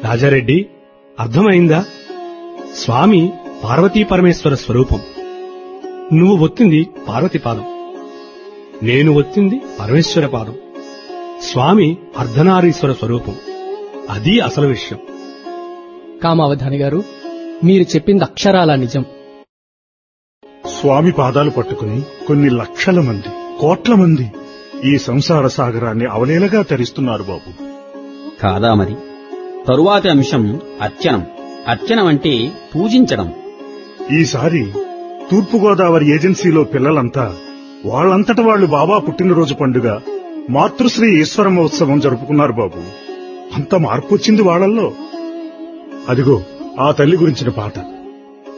రాజారెడ్డి అర్థమైందా స్వామి పార్వతీ పరమేశ్వర స్వరూపం నువ్వు ఒత్తింది పార్వతి పాదం నేను ఒత్తింది పరమేశ్వర పాదం స్వామి అర్ధనారీశ్వర స్వరూపం అది అసలు విషయం కామావధాని గారు మీరు చెప్పింది అక్షరాల నిజం స్వామి పాదాలు పట్టుకుని కొన్ని లక్షల మంది కోట్ల మంది ఈ సంసార సాగరాన్ని అవలేలగా తరిస్తున్నారు బాబు కాదా మరి తరువాతి అంశం అర్చనం అర్చనం అంటే పూజించడం ఈసారి తూర్పుగోదావరి ఏజెన్సీలో పిల్లలంతా వాళ్ళంతట వాళ్ళు బాబా పుట్టినరోజు పండుగ మాతృశ్రీ ఈశ్వర మహోత్సవం జరుపుకున్నారు బాబు అంత మార్పు వచ్చింది వాళ్ళల్లో అదిగో ఆ తల్లి గురించిన పాట